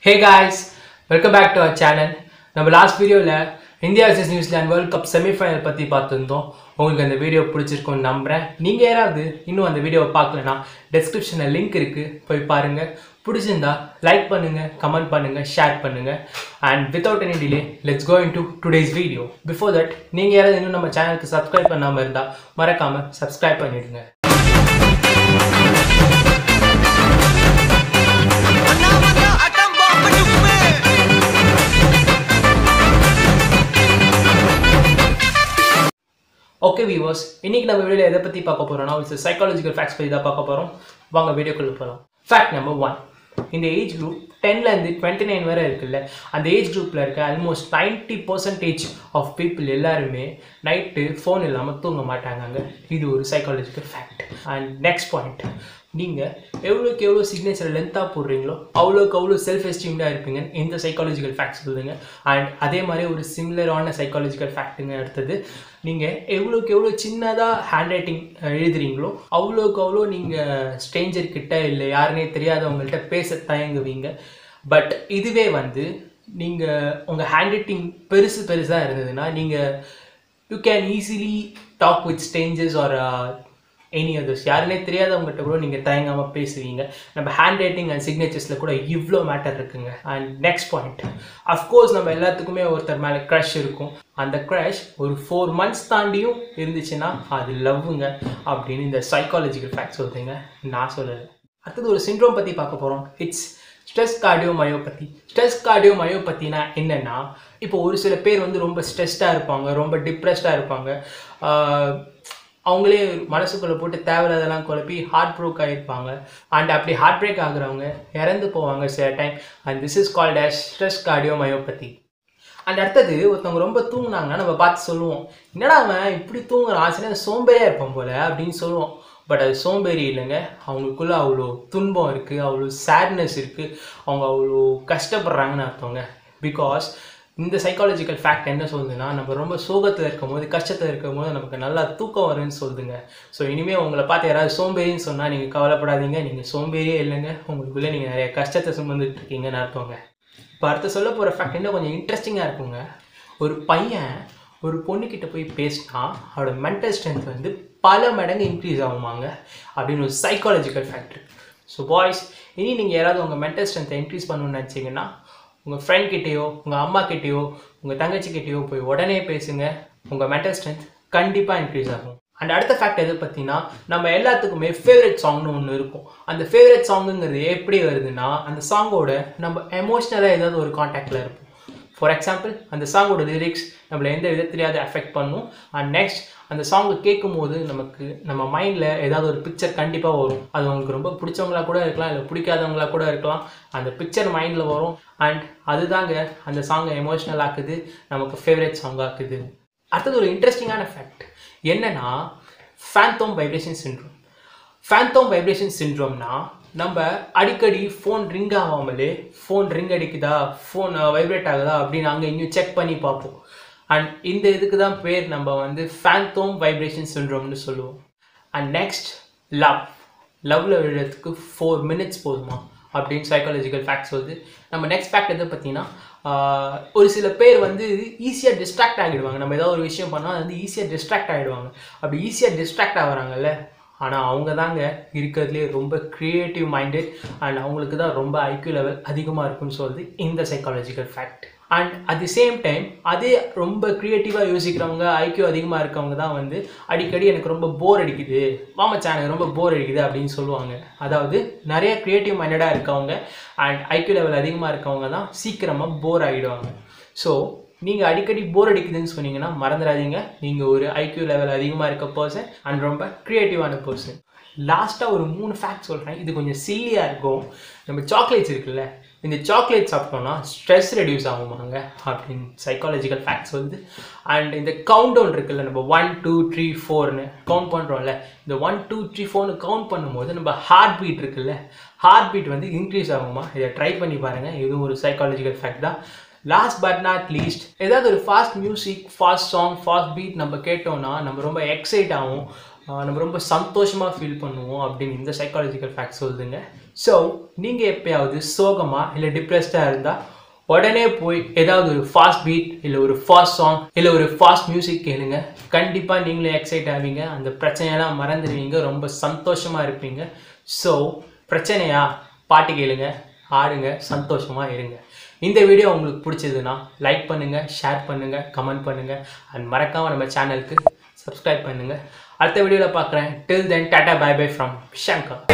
hey guys welcome back to our channel நம்ம last வீடியோவில் India vs New Zealand world cup semifinal பற்றி பார்த்துருந்தோம் உங்களுக்கு அந்த வீடியோ பிடிச்சிருக்கும்னு நம்புகிறேன் நீங்கள் யாராவது இன்னும் அந்த வீடியோவை பார்க்கலனா டெஸ்கிரிப்ஷனில் லிங்க் இருக்குது போய் பாருங்கள் பிடிச்சிருந்தா லைக் பண்ணுங்கள் கமெண்ட் பண்ணுங்கள் ஷேர் பண்ணுங்கள் and without any delay let's go into today's video before that நீங்கள் யாராவது இன்னும் நம்ம சேனலுக்கு சப்ஸ்கிரைப் பண்ணாமல் இருந்தால் மறக்காமல் சப்ஸ்கிரைப் பண்ணிடுங்க அண்ணா வந்தா அட்டம் பாம்பு டும்மே ஓகே வியூவர்ஸ் இன்னைக்கு நம்ம வீடியோவில் எதை பற்றி பார்க்க போகிறோம்னா ஒரு சைக்காலஜிக்கல் ஃபேக்ட்ஸ் பற்றி தான் பார்க்க போகிறோம் வாங்க வீடியோக்குள்ள போகலாம் ஃபேக்ட் நம்பர் ஒன் இந்த ஏஜ் குரூப் டென்லேருந்து டுவெண்ட்டி நைன் வரை இருக்குல்ல அந்த ஏஜ் குரூப்பில் இருக்க almost ninety percentage of people எல்லாருமே நைட்டு ஃபோன் இல்லாமல் தூங்க மாட்டாங்க இது ஒரு psychological fact and next point நீங்கள் எவ்வளோக்கு எவ்வளோ சிக்னேச்சர் லென்த்தாக போடுறீங்களோ அவ்வளோக்கு அவ்வளோ செல்ஃப் எஸ்டீம்டாக இருப்பீங்க இந்த சைக்காலஜிக்கல் ஃபேக்ட்ஸ் சொல்லுங்க அண்ட் அதே மாதிரி ஒரு சிமிலரான சைக்காலஜிக்கல் ஃபேக்ட்டுங்க அடுத்தது நீங்கள் எவ்வளோக்கு எவ்வளோ சின்னதாக ஹேண்ட் ரைட்டிங் எழுதுறீங்களோ அவ்வளோக்கு அவ்வளோ நீங்கள் ஸ்ட்ரேஞ்சர் கிட்ட இல்லை யாருனே தெரியாதவங்கள்ட்ட பேச தயங்குவீங்க பட் இதுவே வந்து நீங்கள் உங்கள் ஹேண்ட் ரைட்டிங் பெருசு பெருசாக இருந்ததுன்னா நீங்கள் you can easily talk with strangers or any others யாருனே தெரியாதவங்ககிட்ட கூட நீங்கள் தயங்காமல் பேசுவீங்க நம்ம ஹேண்ட் ரைட்டிங் அண்ட் சிக்னேச்சர்ஸில் கூட இவ்வளோ மேட்டர் இருக்குங்க அண்ட் நெக்ஸ்ட் பாயிண்ட் அஃப்கோர்ஸ் நம்ம எல்லாத்துக்குமே ஒருத்தர் மேலே க்ரஷ் இருக்கும் அந்த க்ரஷ் ஒரு ஃபோர் மந்த்ஸ் தாண்டியும் இருந்துச்சுன்னா அது லவ்வுங்க அப்படின்னு இந்த சைக்காலஜிக்கல் ஃபேக்ட் சொல்கிறீங்க நான் சொல்லலை அடுத்தது ஒரு சிண்ட்ரோம் பற்றி பார்க்க போகிறோம் it's stress cardiomyopathy stress கார்டியோ மயோபத்தினா என்னென்னா இப்போ ஒரு சில பேர் வந்து ரொம்ப ஸ்ட்ரெஸ்டாக இருப்பாங்க ரொம்ப டிப்ரெஸ்டாக இருப்பாங்க ஆஹ் அவங்களே மனசுக்குள்ளே போட்டு தேவையில்லாதெல்லாம் குழப்பி ஹார்ட் ப்ரோக் ஆகிருப்பாங்க அண்ட் அப்படி ஹார்ட் பிரேக் ஆகுறவங்க இறந்து போவாங்க சில time and this is called as stress cardiomyopathy and அடுத்தது ஒருத்தவங்க ரொம்ப தூங்குனாங்கன்னா நம்ம பார்த்து சொல்லுவோம் என்னடா அவன் இப்படி தூங்குறான் ஆசிரியர் சோம்பேறியாக இருப்பான் போல அப்படின்னு சொல்லுவோம் பட் அது சோம்பேறி இல்லைங்க அவங்களுக்குள்ள அவ்வளோ துன்பம் இருக்குது அவ்வளோ சேட்னஸ் இருக்குது அவங்க அவ்வளோ கஷ்டப்படுறாங்கன்னு அர்த்தங்க பிகாஸ் இந்த சைக்காலஜிக்கல் ஃபேக்ட் என்ன சொல்லுதுன்னா நம்ம ரொம்ப சோகத்தில் இருக்கும் போது கஷ்டத்தில் இருக்கும் போது நமக்கு நல்லா தூக்கம் வரும்னு சொல்லுதுங்க ஸோ இனிமேல் உங்களை பார்த்து யாராவது சோம்பேறின்னு சொன்னால் நீங்கள் கவலைப்படாதீங்க நீங்கள் சோம்பேறியே இல்லைங்க உங்களுக்குள்ளே நீங்கள் நிறைய கஷ்டத்தை சுமந்துட்டு இருக்கீங்கன்னு அர்த்தங்க இப்போ அடுத்து சொல்ல போகிற ஃபேக்ட் இன்னும் கொஞ்சம் இன்ட்ரெஸ்டிங்காக இருக்குங்க ஒரு பையன் ஒரு பொண்ணுக்கிட்ட போய் பேசினா அவரோட மென்டல் ஸ்ட்ரென்த் வந்து பல மடங்கு இன்க்ரீஸ் ஆகுமாங்க அப்படின்னு ஒரு சைக்காலஜிக்கல் ஃபேக்ட்ரு ஸோ பாய்ஸ் இனி நீங்கள் யாராவது உங்கள் மென்டல் ஸ்ட்ரென்த்தை இன்க்ரீஸ் பண்ணணும்னு நினச்சிங்கன்னா உங்கள் ஃப்ரெண்ட் கிட்டேயோ உங்கள் அம்மா கிட்டேயோ உங்கள் தங்கச்சி கிட்டேயோ போய் உடனே பேசுங்க உங்கள் மென்டல் ஸ்ட்ரென்த் கண்டிப்பாக இன்க்ரீஸ் ஆகும் அண்ட் அடுத்த ஃபேக்ட் எது பார்த்தீங்கன்னா நம்ம எல்லாத்துக்குமே ஃபேவரட் சாங்னு ஒன்று இருக்கும் அந்த ஃபேவரட் சாங்குங்கிறது எப்படி வருதுன்னா அந்த சாங்கோட நம்ம எமோஷ்னலாக ஏதாவது ஒரு காண்டாக்டில் இருப்போம் ஃபார் எக்ஸாம்பிள் அந்த சாங்கோட லிரிக்ஸ் நம்மளை எந்த விதத்துலையாவது அஃபெக்ட் பண்ணும் அண்ட் நெக்ஸ்ட் அந்த சாங்கை கேட்கும்போது நமக்கு நம்ம மைண்டில் ஏதாவது ஒரு பிக்சர் கண்டிப்பாக வரும் அது உங்களுக்கு ரொம்ப பிடிச்சவங்களா கூட இருக்கலாம் இல்லை பிடிக்காதவங்களா கூட இருக்கலாம் அந்த பிக்சர் மைண்டில் வரும் அண்ட் அதுதாங்க அந்த சாங்கை எமோஷ்னல் ஆக்குது நமக்கு ஃபேவரட் சாங் ஆக்குது அடுத்தது ஒரு இன்ட்ரெஸ்டிங்கான ஃபேக்ட் என்னன்னா phantom vibration syndrome phantom vibration சின்ட்ரோம்னா நம்ம அடிக்கடி ஃபோன் ரிங் ஆகாமலே ஃபோன் ரிங் அடிக்குதா ஃபோன் வைப்ரேட் ஆகுதா அப்படின்னு அங்கே இங்கேயும் செக் பண்ணி பார்ப்போம் அண்ட் இந்த இதுக்கு தான் பேர் நம்ம வந்து ஃபேந்தோம் வைப்ரேஷன் சின்ட்ரோம்னு சொல்லுவோம் அண்ட் நெக்ஸ்ட் லவ் லவ்வில் விழுறதுக்கு ஃபோர் மினிட்ஸ் போதுமா அப்படின்னு சைக்காலஜிக்கல் ஃபேக்ட் சொல்லுது நம்ம நெக்ஸ்ட் ஃபேக்ட் எதை பார்த்தீங்கன்னா ஆஹ், ஒரு சில பேர் வந்து ஈஸியாக டிஸ்ட்ராக்ட் ஆகிடுவாங்க நம்ம ஏதாவது ஒரு விஷயம் பண்ணால் அது வந்து ஈஸியாக டிஸ்ட்ராக்ட் ஆகிடுவாங்க அப்படி ஈஸியாக டிஸ்ட்ராக்ட் ஆகுறாங்கல்ல ஆனால் அவங்க தாங்க இருக்கிறதுலே ரொம்ப க்ரியேட்டிவ் மைண்டட் அண்ட் அவங்களுக்கு தான் ரொம்ப ஐக்யூ லெவல் அதிகமாக இருக்குன்னு சொல்லுது இந்த psychological fact and at the same time அதே ரொம்ப க்ரியேட்டிவாக யோசிக்கிறவங்க ஐக்யூ அதிகமாக இருக்கவங்க தான் வந்து அடிக்கடி எனக்கு ரொம்ப போர் அடிக்குது மாமச்சான் எனக்கு ரொம்ப போர் அடிக்குது அப்படின்னு சொல்லுவாங்க அதாவது நிறைய க்ரியேட்டிவ் மைண்டடாக இருக்கவங்க அண்ட் ஐக்யூ லெவல் அதிகமாக இருக்கவங்க தான் சீக்கிரமாக போர் ஆகிடுவாங்க ஸோ நீங்கள் அடிக்கடி போர் அடிக்குதுன்னு சொன்னீங்கன்னா மறந்துடாதீங்க நீங்கள் ஒரு ஐக்யூ லெவல் அதிகமாக இருக்க பர்சன் அண்ட் ரொம்ப க்ரியேட்டிவான பர்சன் லாஸ்ட்டாக ஒரு மூணு ஃபேக்ட் சொல்கிறேன் இது கொஞ்சம் சில்லியாக இருக்கும் நம்ம சாக்லேட்ஸ் இருக்குல்ல இந்த சாக்லேட் சாப்பிட்டோம்னா ஸ்ட்ரெஸ் ரெடியூஸ் ஆகுமாங்க அப்படின்னு சைக்காலஜிக்கல் ஃபேக்ட்ஸ் வந்து அண்ட் இந்த கவுண்ட் டவுன் இருக்குல்ல நம்ம ஒன் டூ த்ரீ ஃபோர்னு கவுண்ட் பண்ணுறோம்ல இந்த ஒன் டூ த்ரீ ஃபோர்னு கவுண்ட் பண்ணும்போது நம்ம ஹார்ட் பீட் இருக்குல்ல ஹார்ட் பீட் வந்து இன்க்ரீஸ் ஆகுமா இதை ட்ரை பண்ணி பாருங்கள் இதுவும் ஒரு சைக்காலஜிக்கல் ஃபேக்ட் தான் லாஸ்ட் பட் நாட் லீஸ்ட் ஏதாவது ஒரு fast music fast song fast beat நம்ம கேட்டோம்னா நம்ம ரொம்ப எக்ஸைட் ஆகும் ஆஹ் நம்ம ரொம்ப சந்தோஷமாக ஃபீல் பண்ணுவோம் அப்படின்னு இந்த சைக்காலஜிக்கல் ஃபேக்ட் சொல்லுதுங்க ஸோ நீங்கள் எப்பயாவது சோகமாக இல்லை டிப்ரெஸ்டாக இருந்தால் உடனே போய் ஏதாவது ஒரு ஃபாஸ்ட் பீட் இல்லை ஒரு ஃபாஸ்ட் சாங் இல்லை ஒரு ஃபாஸ்ட் மியூசிக் கேளுங்க கண்டிப்பாக நீங்களும் எக்ஸைட் ஆவீங்க அந்த பிரச்சனையெல்லாம் மறந்துடுவீங்க ரொம்ப சந்தோஷமாக இருப்பீங்க ஸோ பிரச்சனையா பாட்டு கேளுங்க ஆடுங்க சந்தோஷமாக இருங்க இந்த வீடியோ உங்களுக்கு பிடிச்சதுன்னா லைக் பண்ணுங்கள் ஷேர் பண்ணுங்கள் கமெண்ட் பண்ணுங்கள் அண்ட் மறக்காமல் நம்ம சேனலுக்கு சப்ஸ்கிரைப் பண்ணுங்கள் அடுத்த வீடியோவில் பார்க்குறேன் till then tata bye bye from Shankar